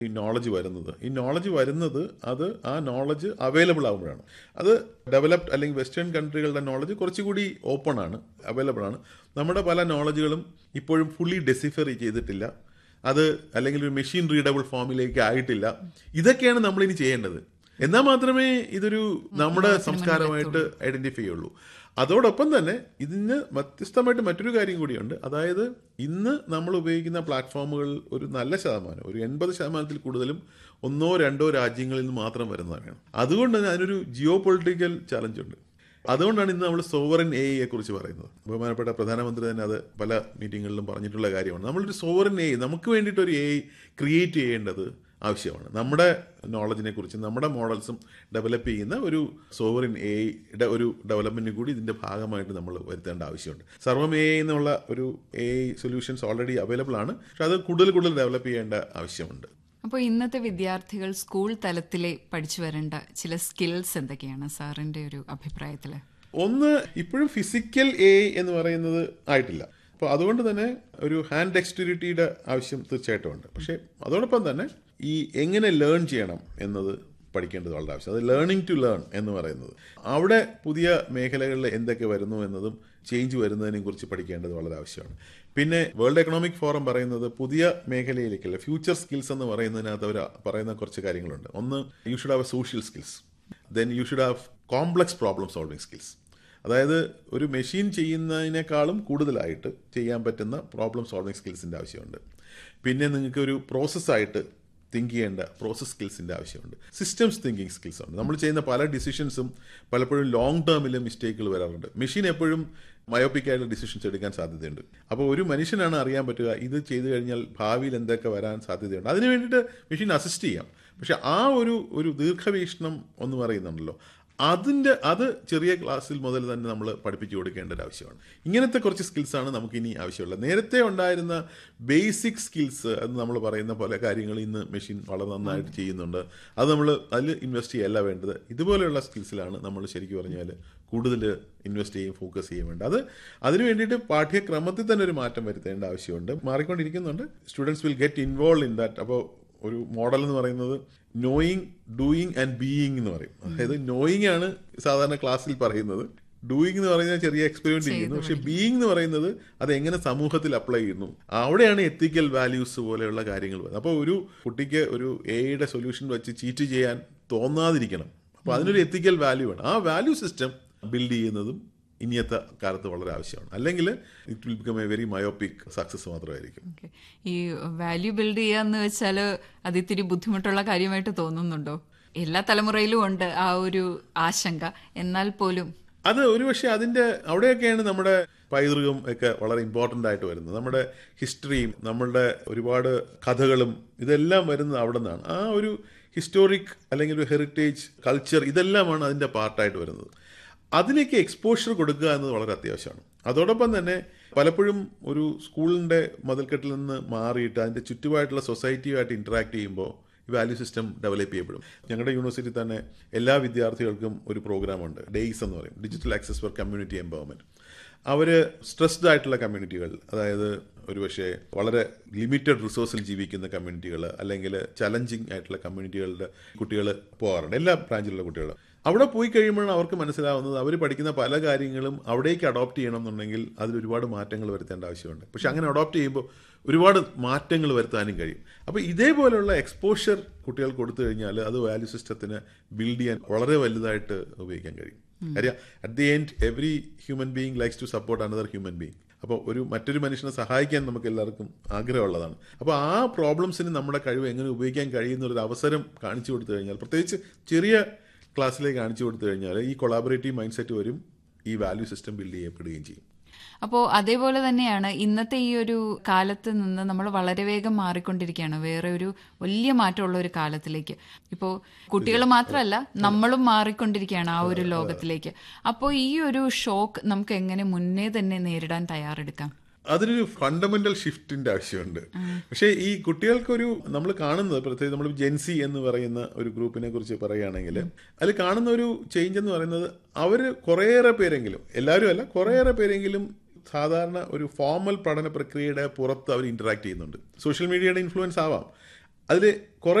ഈ നോളജ് വരുന്നത് ഈ നോളജ് വരുന്നത് അത് ആ നോളജ് അവൈലബിൾ ആകുമ്പോഴാണ് അത് ഡെവലപ്ഡ് അല്ലെങ്കിൽ വെസ്റ്റേൺ കൺട്രികളുടെ നോളജ് കുറച്ചുകൂടി ഓപ്പൺ ആണ് അവൈലബിൾ ആണ് നമ്മുടെ പല നോളജുകളും ഇപ്പോഴും ഫുള്ളി ഡെസിഫർ ചെയ്തിട്ടില്ല അത് അല്ലെങ്കിൽ ഒരു മെഷീൻ റീഡബിൾ ഫോമിലേക്ക് ആയിട്ടില്ല ഇതൊക്കെയാണ് നമ്മൾ ഇനി ചെയ്യേണ്ടത് എന്നാൽ മാത്രമേ ഇതൊരു നമ്മുടെ സംസ്കാരമായിട്ട് ഐഡന്റിഫൈ ചെയ്യുള്ളൂ അതോടൊപ്പം തന്നെ ഇതിന് വ്യത്യസ്തമായിട്ട് മറ്റൊരു കാര്യം കൂടിയുണ്ട് അതായത് ഇന്ന് നമ്മൾ ഉപയോഗിക്കുന്ന പ്ലാറ്റ്ഫോമുകൾ ഒരു നല്ല ശതമാനം ഒരു എൺപത് ശതമാനത്തിൽ കൂടുതലും ഒന്നോ രണ്ടോ രാജ്യങ്ങളിൽ നിന്ന് മാത്രം വരുന്നതാണ് അതുകൊണ്ട് തന്നെ അതിനൊരു ജിയോ പൊളിറ്റിക്കൽ ചലഞ്ച് ഉണ്ട് അതുകൊണ്ടാണ് ഇന്ന് നമ്മൾ സോവറിൻ എ ഐയെ കുറിച്ച് പറയുന്നത് ബഹുമാനപ്പെട്ട പ്രധാനമന്ത്രി തന്നെ അത് പല മീറ്റിങ്ങുകളിലും പറഞ്ഞിട്ടുള്ള കാര്യമാണ് നമ്മളൊരു സോവറിൻ എ നമുക്ക് വേണ്ടിയിട്ട് ഒരു എ ഐ ക്രിയേറ്റ് ചെയ്യേണ്ടത് ആവശ്യമാണ് നമ്മുടെ നോളജിനെ കുറിച്ച് നമ്മുടെ മോഡൽസും ഡെവലപ്പ് ചെയ്യുന്ന ഒരു സോവറിൻ എ ഐയുടെ ഒരു ഡെവലപ്മെന്റിന് കൂടി ഇതിന്റെ ഭാഗമായിട്ട് നമ്മൾ വരുത്തേണ്ട ആവശ്യമുണ്ട് സർവം എ എന്നുള്ള ഒരു A I solutions already available ആണ് പക്ഷെ അത് കൂടുതൽ കൂടുതൽ ഡെവലപ്പ് ചെയ്യേണ്ട ആവശ്യമുണ്ട് അപ്പോൾ ഇന്നത്തെ വിദ്യാർത്ഥികൾ സ്കൂൾ തലത്തിലെ പഠിച്ചു വരേണ്ട ചില സ്കിൽസ് എന്തൊക്കെയാണ് സാറിന്റെ ഒരു അഭിപ്രായത്തിൽ ഒന്ന് ഇപ്പോഴും ഫിസിക്കൽ എ എന്ന് പറയുന്നത് ആയിട്ടില്ല അപ്പോൾ അതുകൊണ്ട് തന്നെ ഒരു ഹാൻഡ് ഡെക്സ്റ്റിരിറ്റിയുടെ ആവശ്യം തീർച്ചയായിട്ടും ഉണ്ട് പക്ഷേ അതോടൊപ്പം തന്നെ ഈ എങ്ങനെ ലേൺ ചെയ്യണം എന്നത് പഠിക്കേണ്ടത് വളരെ ആവശ്യം അത് ലേണിംഗ് ടു ലേൺ എന്ന് പറയുന്നത് അവിടെ പുതിയ മേഖലകളിൽ എന്തൊക്കെ വരുന്നു എന്നതും ചേഞ്ച് വരുന്നതിനെ കുറിച്ച് പഠിക്കേണ്ടത് വളരെ ആവശ്യമാണ് പിന്നെ വേൾഡ് എക്കണോമിക് ഫോറം പറയുന്നത് പുതിയ മേഖലയിലേക്കുള്ള ഫ്യൂച്ചർ സ്കിൽസ് എന്ന് പറയുന്നതിനകത്ത് അവർ പറയുന്ന കുറച്ച് കാര്യങ്ങളുണ്ട് ഒന്ന് you should have a social skills then you should have complex problem solving skills അതായത് ഒരു മെഷീൻ ചെയ്യുന്നതിനേക്കാളും കൂടുതലായിട്ട് ചെയ്യാൻ പറ്റുന്ന പ്രോബ്ലം സോൾവിങ് സ്കിൽസിൻ്റെ ആവശ്യമുണ്ട് പിന്നെ നിങ്ങൾക്ക് ഒരു പ്രോസസ്സായിട്ട് തിങ്ക് ചെയ്യേണ്ട പ്രോസസ് സ്കിൽസിൻ്റെ ആവശ്യമുണ്ട് സിസ്റ്റംസ് തിങ്കിങ് സ്കിൽസ് ഉണ്ട് നമ്മൾ ചെയ്യുന്ന പല ഡിസിഷൻസും പലപ്പോഴും ലോങ് ടേമിൽ മിസ്റ്റേക്കുകൾ വരാറുണ്ട് മെഷീൻ എപ്പോഴും മയോപ്പിക് ആയിട്ടുള്ള ഡിസിഷൻസ് എടുക്കാൻ സാധ്യതയുണ്ട് അപ്പോൾ ഒരു മനുഷ്യനാണ് അറിയാൻ പറ്റുക ഇത് ചെയ്തു കഴിഞ്ഞാൽ ഭാവിയിൽ എന്തൊക്കെ വരാൻ സാധ്യതയുണ്ട് അതിന് വേണ്ടിയിട്ട് മെഷീൻ അസിസ്റ്റ് ചെയ്യാം പക്ഷെ ആ ഒരു ഒരു ദീർഘവീക്ഷണം എന്ന് പറയുന്നുണ്ടല്ലോ അതിൻ്റെ അത് ചെറിയ ക്ലാസ്സിൽ മുതൽ തന്നെ നമ്മൾ പഠിപ്പിച്ചു കൊടുക്കേണ്ട ഒരു ആവശ്യമാണ് ഇങ്ങനത്തെ കുറച്ച് സ്കിൽസാണ് നമുക്ക് ഇനി ആവശ്യമുള്ളത് നേരത്തെ ഉണ്ടായിരുന്ന ബേസിക് സ്കിൽസ് എന്ന് നമ്മൾ പറയുന്ന പോലെ കാര്യങ്ങൾ ഇന്ന് മെഷീൻ വളരെ നന്നായിട്ട് ചെയ്യുന്നുണ്ട് അത് നമ്മൾ അതിൽ ഇൻവെസ്റ്റ് ചെയ്യല്ല വേണ്ടത് ഇതുപോലെയുള്ള സ്കിൽസിലാണ് നമ്മൾ ശരിക്കും പറഞ്ഞാൽ കൂടുതൽ ഇൻവെസ്റ്റ് ചെയ്യും ഫോക്കസ് ചെയ്യാൻ വേണ്ടത് അത് അതിന് വേണ്ടിയിട്ട് പാഠ്യക്രമത്തിൽ തന്നെ ഒരു മാറ്റം വരുത്തേണ്ട ആവശ്യമുണ്ട് മാറിക്കൊണ്ടിരിക്കുന്നുണ്ട് students will get involve in that അപ്പോൾ ഒരു മോഡൽ എന്ന് പറയുന്നത് നോയിങ് ഡൂയിങ് ആൻഡ് ബീയിങ് എന്ന് പറയും അതായത് നോയിങ് ആണ് സാധാരണ ക്ലാസ്സിൽ പറയുന്നത് ഡൂയിങ് എന്ന് പറയുന്നത് ചെറിയ എക്സ്പെരിമെന്റ് ചെയ്യുന്നു പക്ഷെ ബീയിങ് എന്ന് പറയുന്നത് അത് എങ്ങനെ സമൂഹത്തിൽ അപ്ലൈ ചെയ്യുന്നു അവിടെയാണ് എത്തിക്കൽ വാല്യൂസ് പോലെയുള്ള കാര്യങ്ങൾ വരുന്നത് അപ്പോൾ ഒരു കുട്ടിക്ക് ഒരു എയുടെ സൊല്യൂഷൻ വെച്ച് ചീറ്റ് ചെയ്യാൻ തോന്നാതിരിക്കണം അപ്പോൾ അതിനൊരു എത്തിക്കൽ വാല്യൂ ആണ് ആ വാല്യൂ സിസ്റ്റം ബിൽഡ് ചെയ്യുന്നതും ഇനിയത്തെ കാലത്ത് വളരെ ആവശ്യമാണ് അല്ലെങ്കിൽ it will become a very myopic success മാത്രമായിരിക്കും ഓക്കെ ഈ വാല്യൂ ബിൽഡ് ചെയ്യാന്ന് വെച്ചാൽ അത് ഇത്തിരി ബുദ്ധിമുട്ടുള്ള കാര്യമായിട്ട് തോന്നുന്നുണ്ടോ എല്ലാ തലമുറയിലും ഉണ്ട് ആ ഒരു ആശങ്ക എന്നാൽ പോലും അത് ഒരുപക്ഷെ അതിന്റെ അവിടെയൊക്കെയാണ് നമ്മുടെ പൈതൃകം ഒക്കെ വളരെ ഇമ്പോർട്ടൻ്റ് ആയിട്ട് വരുന്നത് നമ്മുടെ ഹിസ്റ്ററിയും നമ്മളുടെ ഒരുപാട് കഥകളും ഇതെല്ലാം വരുന്നത് അവിടെ നിന്നാണ് ആ ഒരു ഹിസ്റ്റോറിക് അല്ലെങ്കിൽ ഒരു ഹെറിറ്റേജ് കൾച്ചർ ഇതെല്ലാമാണ് അതിന്റെ പാർട്ടായിട്ട് വരുന്നത് അതിലേക്ക് എക്സ്പോഷർ കൊടുക്കുക എന്നത് വളരെ അത്യാവശ്യമാണ് അതോടൊപ്പം തന്നെ പലപ്പോഴും ഒരു സ്കൂളിൻ്റെ മതിൽക്കെട്ടിൽ നിന്ന് മാറിയിട്ട് അതിൻ്റെ ചുറ്റുമായിട്ടുള്ള സൊസൈറ്റിയുമായിട്ട് ഇൻറ്ററാക്ട് ചെയ്യുമ്പോൾ ഈ വാല്യൂ സിസ്റ്റം ഡെവലപ്പ് ചെയ്യപ്പെടും ഞങ്ങളുടെ യൂണിവേഴ്സിറ്റി തന്നെ എല്ലാ വിദ്യാർത്ഥികൾക്കും ഒരു പ്രോഗ്രാമുണ്ട് ഡേയ്സ് എന്ന് പറയും digital access for community empowerment അവർ സ്ട്രെസ്ഡ് ആയിട്ടുള്ള കമ്മ്യൂണിറ്റികൾ അതായത് ഒരുപക്ഷെ വളരെ ലിമിറ്റഡ് റിസോഴ്സിൽ ജീവിക്കുന്ന കമ്മ്യൂണിറ്റികൾ അല്ലെങ്കിൽ ചലഞ്ചിങ് ആയിട്ടുള്ള കമ്മ്യൂണിറ്റികളുടെ കുട്ടികൾ പോകാറുണ്ട് എല്ലാ ബ്രാഞ്ചിലുള്ള കുട്ടികൾ അവിടെ പോയി കഴിയുമ്പോഴാണ് അവർക്ക് മനസ്സിലാവുന്നത് അവർ പഠിക്കുന്ന പല കാര്യങ്ങളും അവിടേക്ക് അഡോപ്റ്റ് ചെയ്യണം എന്നുണ്ടെങ്കിൽ അതിൽ ഒരുപാട് മാറ്റങ്ങൾ വരുത്തേണ്ട ആവശ്യമുണ്ട് പക്ഷെ അങ്ങനെ അഡോപ്റ്റ് ചെയ്യുമ്പോൾ ഒരുപാട് മാറ്റങ്ങൾ വരുത്താനും കഴിയും അപ്പോൾ ഇതേപോലെയുള്ള എക്സ്പോഷർ കുട്ടികൾക്ക് കൊടുത്തു കഴിഞ്ഞാൽ അത് വാല്യൂ സിസ്റ്റത്തിന് ബിൽഡ് ചെയ്യാൻ വളരെ വലുതായിട്ട് ഉപയോഗിക്കാൻ കഴിയും കാര്യം at the end every human being likes to support another human being അപ്പോൾ ഒരു മറ്റൊരു മനുഷ്യനെ സഹായിക്കാൻ നമുക്ക് എല്ലാവർക്കും ആഗ്രഹമുള്ളതാണ് അപ്പോൾ ആ പ്രോബ്ലംസിന് നമ്മുടെ കഴിവ് എങ്ങനെ ഉപയോഗിക്കാൻ കഴിയുന്ന ഒരു അവസരം കാണിച്ചു കൊടുത്തു കഴിഞ്ഞാൽ പ്രത്യേകിച്ച് ചെറിയ ക്ലാസ്സിലേക്ക് കാണിച്ചു കൊടുത്തു കഴിഞ്ഞാൽ ഈ കൊളാബറേറ്റീവ് മൈൻഡ് സെറ്റ് വരും ഈ വാല്യൂ സിസ്റ്റം ബിൽഡ് ചെയ്യപ്പെടുകയും ചെയ്യും അപ്പോൾ അതേപോലെ തന്നെയാണ് ഇന്നത്തെ ഈ ഒരു കാലത്ത് നിന്ന് നമ്മൾ വളരെ വേഗം മാറിക്കൊണ്ടിരിക്കുകയാണ് വേറെ ഒരു വലിയ മാറ്റമുള്ള ഒരു കാലത്തിലേക്ക് ഇപ്പോൾ കുട്ടികൾ മാത്രമല്ല നമ്മളും മാറിക്കൊണ്ടിരിക്കുകയാണ് ആ ഒരു ലോകത്തിലേക്ക് അപ്പോൾ ഈ ഒരു ഷോക്ക് നമുക്ക് എങ്ങനെ മുന്നേ തന്നെ നേരിടാൻ തയ്യാറെടുക്കാം അതിനൊരു ഫണ്ടമെന്റൽ ഷിഫ്റ്റിന്റെ ആവശ്യമുണ്ട് പക്ഷേ ഈ കുട്ടികൾക്കൊരു നമ്മൾ കാണുന്നത് പ്രത്യേകിച്ച് നമ്മൾ ജെൻസി എന്ന് പറയുന്ന ഒരു ഗ്രൂപ്പിനെ കുറിച്ച് പറയുകയാണെങ്കിൽ അതിൽ കാണുന്ന ഒരു ചേഞ്ച് എന്ന് പറയുന്നത് അവർ കുറേയേറെ പേരെങ്കിലും എല്ലാവരും അല്ല കുറേയേറെ പേരെങ്കിലും സാധാരണ ഒരു ഫോർമൽ പഠന പ്രക്രിയയുടെ പുറത്ത് അവർ ഇന്ററാക്ട് ചെയ്യുന്നുണ്ട് സോഷ്യൽ മീഡിയയുടെ ഇൻഫ്ലുവൻസ് ആവാം അതിൽ